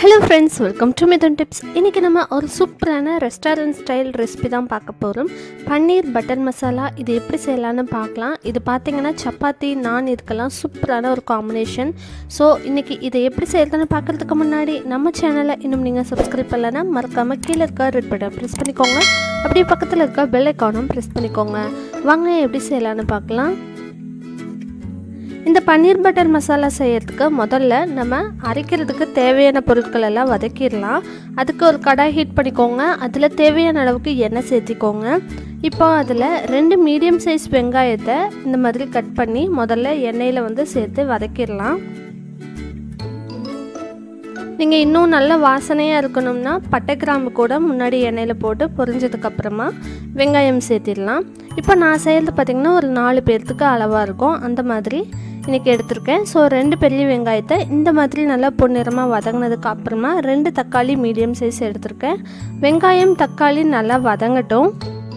hello friends welcome to Mithan tips இன்றைக்கி நம்ம ஒரு சூப்பரான ரெஸ்டாரண்ட் ஸ்டைல் ரெசிபி தான் பார்க்க போகிறோம் பன்னீர் பட்டர் மசாலா இது எப்படி செய்யலான்னு பார்க்கலாம் இது பார்த்தீங்கன்னா சப்பாத்தி நான் இதுக்கெல்லாம் சூப்பரான ஒரு காம்பினேஷன் ஸோ இன்றைக்கி இதை எப்படி செய்யறதுன்னு பார்க்குறதுக்கு முன்னாடி நம்ம சேனலை இன்னும் நீங்கள் சப்ஸ்கிரைப் பண்ணலன்னா மறக்காமல் கீழே இருக்க ரெட் பட்டன் ப்ரெஸ் பண்ணிக்கோங்க அப்படியே பக்கத்தில் இருக்க பெல் ஐக்கானும் ப்ரெஸ் பண்ணிக்கோங்க வாங்க எப்படி செய்யலான்னு பார்க்கலாம் இந்த பன்னீர் பட்டர் மசாலா செய்யறதுக்கு முதல்ல நம்ம அரைக்கிறதுக்கு தேவையான பொருட்கள் எல்லாம் வதக்கிடலாம் அதுக்கு ஒரு கடாய் ஹீட் பண்ணிக்கோங்க அதில் தேவையான அளவுக்கு எண்ணெய் சேர்த்திக்கோங்க இப்போ அதில் ரெண்டு மீடியம் சைஸ் வெங்காயத்தை இந்த மாதிரி கட் பண்ணி முதல்ல எண்ணெயில் வந்து சேர்த்து வதக்கிடலாம் நீங்கள் இன்னும் நல்ல வாசனையாக இருக்கணும்னா பட்டை கிராம்பு கூட முன்னாடி எண்ணெயில் போட்டு பொரிஞ்சதுக்கப்புறமா வெங்காயம் சேர்த்திடலாம் இப்போ நான் செய்கிறது பார்த்திங்கன்னா ஒரு நாலு பேர்த்துக்கு அளவாக இருக்கும் அந்த மாதிரி இன்றைக்கி எடுத்திருக்கேன் ஸோ ரெண்டு பெரிய வெங்காயத்தை இந்த மாதிரி நல்லா பொன்னிறமாக வதங்கினதுக்கு அப்புறமா ரெண்டு தக்காளி மீடியம் சைஸ் எடுத்திருக்கேன் வெங்காயம் தக்காளி நல்லா வதங்கட்டும்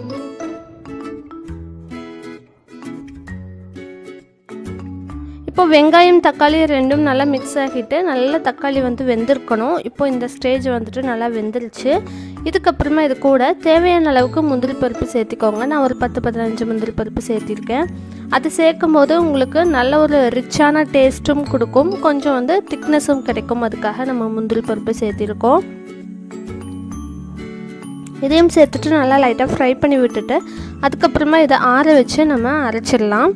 இப்போ வெங்காயம் தக்காளி ரெண்டும் நல்லா மிக்ஸ் ஆகிட்டு நல்லா தக்காளி வந்து வெந்திருக்கணும் இப்போ இந்த ஸ்டேஜ் வந்துட்டு நல்லா வெந்துருச்சு இதுக்கப்புறமா இது கூட தேவையான அளவுக்கு முந்திரி பருப்பு சேர்த்திக்கோங்க நான் ஒரு பத்து பதினஞ்சு முந்திரி பருப்பு சேர்த்திருக்கேன் அது சேர்க்கும் போது உங்களுக்கு நல்ல ஒரு ரிச்சான டேஸ்ட்டும் கொடுக்கும் கொஞ்சம் வந்து திக்னஸும் கிடைக்கும் அதுக்காக நம்ம முந்திரி பருப்பு சேர்த்திருக்கோம் இதையும் சேர்த்துட்டு நல்லா லைட்டாக ஃப்ரை பண்ணி விட்டுட்டு அதுக்கப்புறமா இதை ஆற வச்சு நம்ம அரைச்சிடலாம்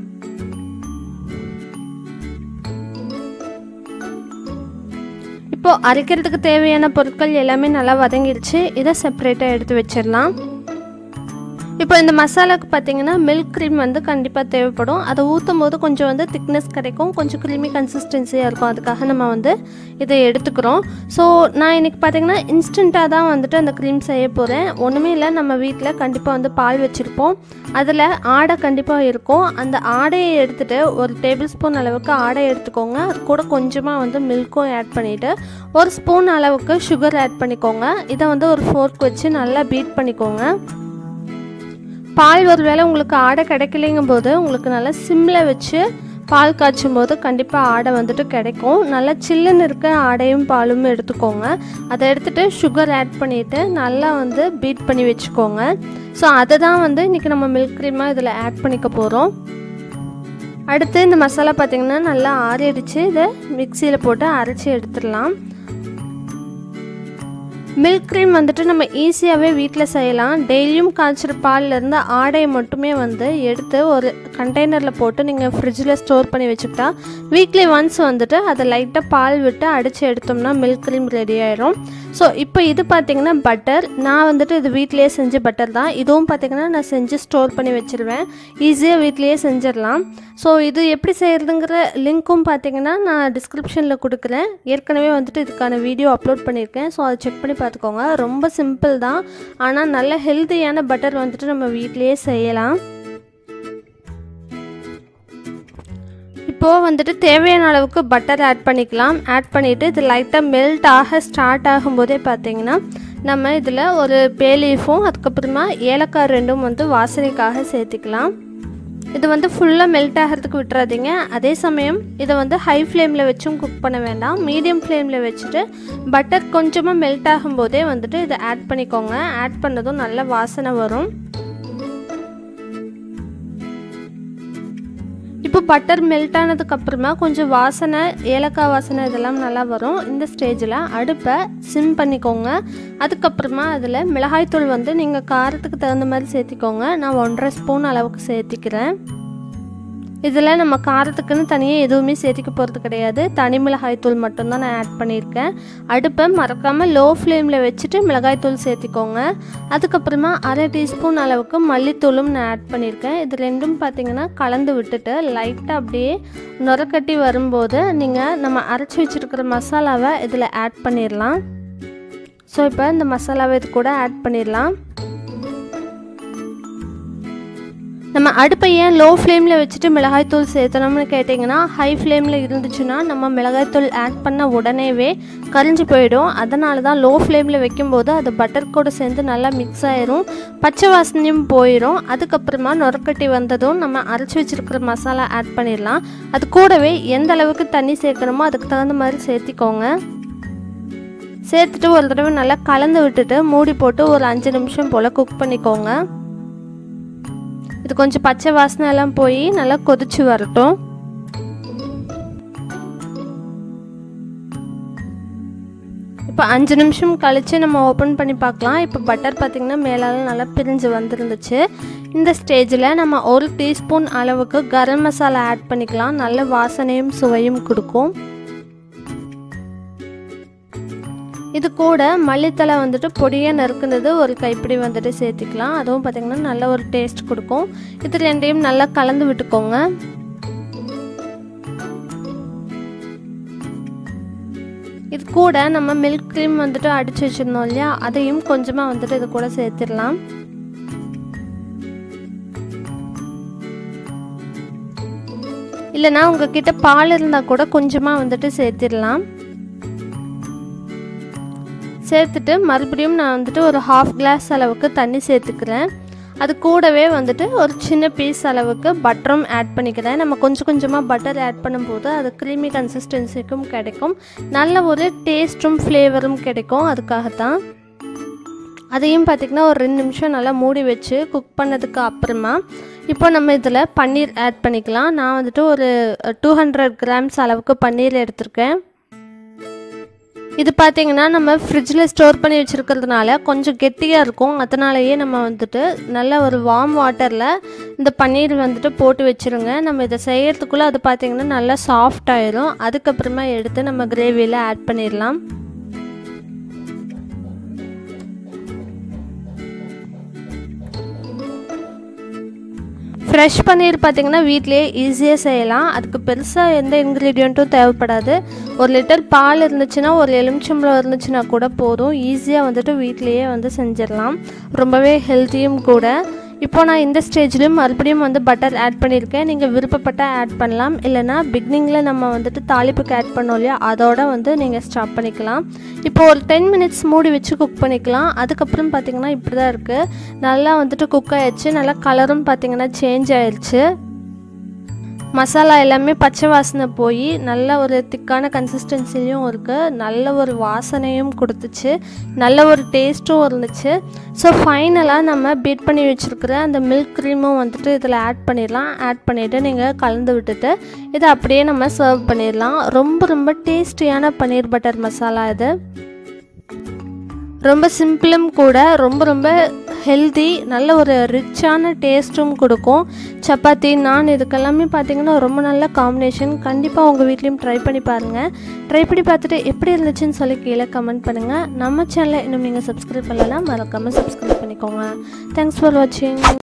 இப்போது அரைக்கிறதுக்கு தேவையான பொருட்கள் எல்லாமே நல்லா வதங்கிடுச்சு இதை செப்பரேட்டாக எடுத்து வச்சிடலாம் இப்போ இந்த மசாலாவுக்கு பார்த்தீங்கன்னா மில்க் க்ரீம் வந்து கண்டிப்பாக தேவைப்படும் அதை ஊற்றும் போது கொஞ்சம் வந்து திக்னஸ் கிடைக்கும் கொஞ்சம் க்ரீமி கன்சிஸ்டன்சியாக இருக்கும் அதுக்காக நம்ம வந்து இதை எடுத்துக்கிறோம் ஸோ நான் இன்றைக்கி பார்த்தீங்கன்னா இன்ஸ்டண்ட்டாக தான் வந்துட்டு அந்த க்ரீம் செய்ய போகிறேன் ஒன்றுமே இல்லை நம்ம வீட்டில் கண்டிப்பாக வந்து பால் வச்சுருப்போம் அதில் ஆடை கண்டிப்பாக இருக்கும் அந்த ஆடையை எடுத்துகிட்டு ஒரு டேபிள் ஸ்பூன் அளவுக்கு ஆடை எடுத்துக்கோங்க அது கூட கொஞ்சமாக வந்து மில்க்கும் ஆட் பண்ணிவிட்டு ஒரு ஸ்பூன் அளவுக்கு சுகர் ஆட் பண்ணிக்கோங்க இதை வந்து ஒரு ஃபோர்க் வச்சு நல்லா பீட் பண்ணிக்கோங்க பால் ஒரு வேளை உங்களுக்கு ஆடை கிடைக்கலைங்கும் போது உங்களுக்கு நல்லா சிம்மில் வச்சு பால் காய்ச்சும் போது கண்டிப்பாக ஆடை வந்துட்டு கிடைக்கும் நல்லா சில்லுன்னு இருக்க ஆடையும் பாலும் எடுத்துக்கோங்க அதை எடுத்துகிட்டு சுகர் ஆட் பண்ணிவிட்டு நல்லா வந்து பீட் பண்ணி வச்சுக்கோங்க ஸோ அதை தான் வந்து இன்றைக்கி நம்ம மில்க் க்ரீமாக இதில் ஆட் பண்ணிக்க போகிறோம் அடுத்து இந்த மசாலா பார்த்திங்கன்னா நல்லா ஆறிடுச்சு இதை மிக்சியில் போட்டு அரைச்சி எடுத்துடலாம் மில்க் க்ரீம் வந்துட்டு நம்ம ஈஸியாகவே வீட்டில் செய்யலாம் டெய்லியும் காய்ச்சிற பால்லேருந்து ஆடையை மட்டுமே வந்து எடுத்து ஒரு கண்டெய்னரில் போட்டு நீங்கள் ஃப்ரிட்ஜில் ஸ்டோர் பண்ணி வச்சுக்கிட்டா வீக்லி ஒன்ஸ் வந்துட்டு அதை லைட்டாக பால் விட்டு அடித்து எடுத்தோம்னா மில்க் க்ரீம் ரெடி ஆயிரும் ஸோ இப்போ இது பார்த்திங்கன்னா பட்டர் நான் வந்துட்டு இது வீட்லேயே செஞ்ச பட்டர் தான் இதுவும் பார்த்திங்கன்னா நான் செஞ்சு ஸ்டோர் பண்ணி வச்சுருவேன் ஈஸியாக வீட்லேயே செஞ்சிடலாம் ஸோ இது எப்படி செய்கிறதுங்கிற லிங்க்கும் பார்த்திங்கன்னா நான் டிஸ்கிரிப்ஷனில் கொடுக்குறேன் ஏற்கனவே வந்துட்டு இதுக்கான வீடியோ அப்லோட் பண்ணியிருக்கேன் ஸோ அதை செக் பண்ணி பார்த்துக்கோங்க ரொம்ப சிம்பிள் தான் ஆனால் நல்ல ஹெல்த்தியான பட்டர் வந்துட்டு நம்ம வீட்லேயே செய்யலாம் இப்போது வந்துட்டு தேவையான அளவுக்கு பட்டர் ஆட் பண்ணிக்கலாம் ஆட் பண்ணிவிட்டு இது லைட்டாக மெல்ட் ஆக ஸ்டார்ட் ஆகும்போதே பார்த்தீங்கன்னா நம்ம இதில் ஒரு பேலீஃபும் அதுக்கப்புறமா ஏலக்காய் ரெண்டும் வந்து வாசனைக்காக சேர்த்திக்கலாம் இது வந்து ஃபுல்லாக மெல்ட் ஆகிறதுக்கு விட்டுறாதீங்க அதே சமயம் இதை வந்து ஹை ஃப்ளேமில் வச்சும் குக் பண்ண வேண்டாம் மீடியம் ஃப்ளேமில் வச்சுட்டு பட்டர் கொஞ்சமாக மெல்ட் ஆகும்போதே வந்துட்டு இதை ஆட் பண்ணிக்கோங்க ஆட் பண்ணதும் நல்ல வாசனை வரும் இப்போ பட்டர் மெல்ட் ஆனதுக்கப்புறமா கொஞ்சம் வாசனை ஏலக்காய் வாசனை இதெல்லாம் நல்லா வரும் இந்த ஸ்டேஜில் அடுப்பை சிம் பண்ணிக்கோங்க அதுக்கப்புறமா அதில் மிளகாய்த்தூள் வந்து நீங்கள் காரத்துக்கு தகுந்த மாதிரி சேர்த்திக்கோங்க நான் ஒன்றரை ஸ்பூன் அளவுக்கு சேர்த்திக்கிறேன் இதில் நம்ம காரத்துக்குன்னு தனியாக எதுவுமே சேர்த்திக்க போகிறது கிடையாது தனி மிளகாய்த்தூள் மட்டும்தான் நான் ஆட் பண்ணியிருக்கேன் அடுப்பை மறக்காமல் லோ ஃப்ளேமில் வச்சுட்டு மிளகாய்த்தூள் சேர்த்திக்கோங்க அதுக்கப்புறமா அரை டீஸ்பூன் அளவுக்கு மல்லித்தூளும் நான் ஆட் பண்ணியிருக்கேன் இது ரெண்டும் பார்த்திங்கன்னா கலந்து விட்டுட்டு லைட்டாக அப்படியே நுரக்கட்டி வரும்போது நீங்கள் நம்ம அரைச்சி வச்சுருக்கிற மசாலாவை இதில் ஆட் பண்ணிடலாம் ஸோ இப்போ இந்த மசாலாவை இது கூட ஆட் பண்ணிடலாம் நம்ம அடுப்பை ஏன் லோ ஃப்ளேமில் வச்சுட்டு மிளகாய்த்தூள் சேர்த்தணும்னு கேட்டிங்கன்னா ஹை ஃப்ளேமில் இருந்துச்சுன்னா நம்ம மிளகாய்த்தூள் ஆட் பண்ண உடனேவே கரிஞ்சு போயிடும் அதனால தான் லோ ஃப்ளேமில் வைக்கும்போது அது பட்டர் கூட சேர்ந்து நல்லா மிக்ஸ் ஆயிரும் பச்சை வாசனையும் போயிடும் அதுக்கப்புறமா நுரக்கட்டி வந்ததும் நம்ம அரைச்சி வச்சுருக்கிற மசாலா ஆட் பண்ணிடலாம் அது கூடவே எந்த அளவுக்கு தண்ணி சேர்க்கணுமோ அதுக்கு தகுந்த மாதிரி சேர்த்திக்கோங்க சேர்த்துட்டு ஒரு தடவை நல்லா கலந்து விட்டுட்டு மூடி போட்டு ஒரு அஞ்சு நிமிஷம் போல் குக் பண்ணிக்கோங்க இது கொஞ்சம் பச்சை வாசனை எல்லாம் போய் நல்லா கொதிச்சு வரட்டும் இப்போ அஞ்சு நிமிஷம் கழித்து நம்ம ஓப்பன் பண்ணி பார்க்கலாம் இப்போ பட்டர் பார்த்திங்கன்னா மேலால் நல்லா பிரிஞ்சு வந்துருந்துச்சு இந்த ஸ்டேஜில் நம்ம ஒரு டீஸ்பூன் அளவுக்கு கரம் மசாலா ஆட் பண்ணிக்கலாம் நல்ல வாசனையும் சுவையும் கொடுக்கும் இது கூட மல்லித்தலை வந்துட்டு பொடியாக நறுக்குனது ஒரு கைப்பிடி வந்துட்டு சேர்த்துக்கலாம் அதுவும் பார்த்திங்கன்னா நல்ல ஒரு டேஸ்ட் கொடுக்கும் இது ரெண்டையும் நல்லா கலந்து விட்டுக்கோங்க இது கூட நம்ம மில்க் க்ரீம் வந்துட்டு அடித்து வச்சுருந்தோம் இல்லையா அதையும் கொஞ்சமாக வந்துட்டு இது கூட சேர்த்துடலாம் இல்லைனா உங்ககிட்ட பால் இருந்தால் கூட கொஞ்சமாக வந்துட்டு சேர்த்திடலாம் சேர்த்துட்டு மறுபடியும் நான் வந்துட்டு ஒரு ஹாஃப் கிளாஸ் அளவுக்கு தண்ணி சேர்த்துக்கிறேன் அது கூடவே வந்துட்டு ஒரு சின்ன பீஸ் அளவுக்கு பட்டரும் ஆட் பண்ணிக்கிறேன் நம்ம கொஞ்சம் கொஞ்சமாக பட்டர் ஆட் பண்ணும்போது அது க்ரீமி கன்சிஸ்டன்சிக்கும் கிடைக்கும் நல்ல ஒரு டேஸ்ட்டும் ஃப்ளேவரும் கிடைக்கும் அதுக்காகத்தான் அதையும் பார்த்திங்கன்னா ஒரு ரெண்டு நிமிஷம் நல்லா மூடி வச்சு குக் பண்ணதுக்கு அப்புறமா இப்போ நம்ம இதில் பன்னீர் ஆட் பண்ணிக்கலாம் நான் வந்துட்டு ஒரு டூ ஹண்ட்ரட் கிராம்ஸ் அளவுக்கு பன்னீர் எடுத்திருக்கேன் இது பார்த்திங்கன்னா நம்ம ஃப்ரிட்ஜில் ஸ்டோர் பண்ணி வச்சுருக்கிறதுனால கொஞ்சம் கெட்டியாக இருக்கும் அதனாலேயே நம்ம வந்துட்டு நல்ல ஒரு வார்ம் வாட்டரில் இந்த பன்னீர் வந்துட்டு போட்டு வச்சுருங்க நம்ம இதை செய்யறதுக்குள்ளே அது பார்த்திங்கன்னா நல்லா சாஃப்ட் ஆயிரும் அதுக்கப்புறமா எடுத்து நம்ம கிரேவியில் ஆட் பண்ணிடலாம் ஃப்ரெஷ் பன்னீர் பார்த்திங்கன்னா வீட்லேயே ஈஸியாக செய்யலாம் அதுக்கு பெருசாக எந்த இன்க்ரீடியண்ட்டும் தேவைப்படாது ஒரு லிட்டர் பால் இருந்துச்சுன்னா ஒரு எலுமிச்சம்பழம் இருந்துச்சுன்னா கூட போதும் ஈஸியாக வந்துட்டு வீட்லேயே வந்து செஞ்சிடலாம் ரொம்பவே ஹெல்த்தியும் கூட இப்போ நான் இந்த ஸ்டேஜ்லேயும் மறுபடியும் வந்து பட்டர் ஆட் பண்ணியிருக்கேன் நீங்கள் விருப்பப்பட்ட ஆட் பண்ணலாம் இல்லைனா பிகினிங்கில் நம்ம வந்துட்டு தாளிப்புக்கு ஆட் பண்ணோம் இல்லையா அதோட வந்து நீங்கள் ஸ்டாப் பண்ணிக்கலாம் இப்போ ஒரு டென் மினிட்ஸ் மூடி வச்சு குக் பண்ணிக்கலாம் அதுக்கப்புறம் பார்த்திங்கன்னா இப்படி தான் இருக்குது நல்லா வந்துட்டு குக் ஆயிடுச்சு நல்லா கலரும் பார்த்திங்கன்னா சேஞ்ச் ஆயிடுச்சு மசாலா எல்லாமே பச்சை வாசனை போய் நல்ல ஒரு திக்கான கன்சிஸ்டன்சிலையும் இருக்குது நல்ல ஒரு வாசனையும் கொடுத்துச்சு நல்ல ஒரு டேஸ்ட்டும் இருந்துச்சு ஸோ ஃபைனலாக நம்ம பீட் பண்ணி வச்சுருக்கிற அந்த மில்க் க்ரீமும் வந்துட்டு இதில் ஆட் பண்ணிடலாம் ஆட் பண்ணிவிட்டு நீங்கள் கலந்து விட்டுட்டு இதை அப்படியே நம்ம சர்வ் பண்ணிடலாம் ரொம்ப ரொம்ப டேஸ்டியான பன்னீர் பட்டர் மசாலா இது ரொம்ப சிம்பிளும் கூட ரொம்ப ரொம்ப ஹெல்தி நல்ல ஒரு ரிச்சான டேஸ்ட்டும் கொடுக்கும் சப்பாத்தி நான் இதுக்கெல்லாமே பார்த்தீங்கன்னா ரொம்ப நல்ல காம்பினேஷன் கண்டிப்பாக உங்கள் வீட்லேயும் ட்ரை பண்ணி பாருங்கள் ட்ரை பண்ணி பார்த்துட்டு எப்படி இருந்துச்சுன்னு சொல்லி கீழே கமெண்ட் பண்ணுங்கள் நம்ம சேனலை இன்னும் நீங்கள் சப்ஸ்கிரைப் பண்ணலாம் மறக்காமல் சப்ஸ்கிரைப் பண்ணிக்கோங்க தேங்க்ஸ் ஃபார் வாட்சிங்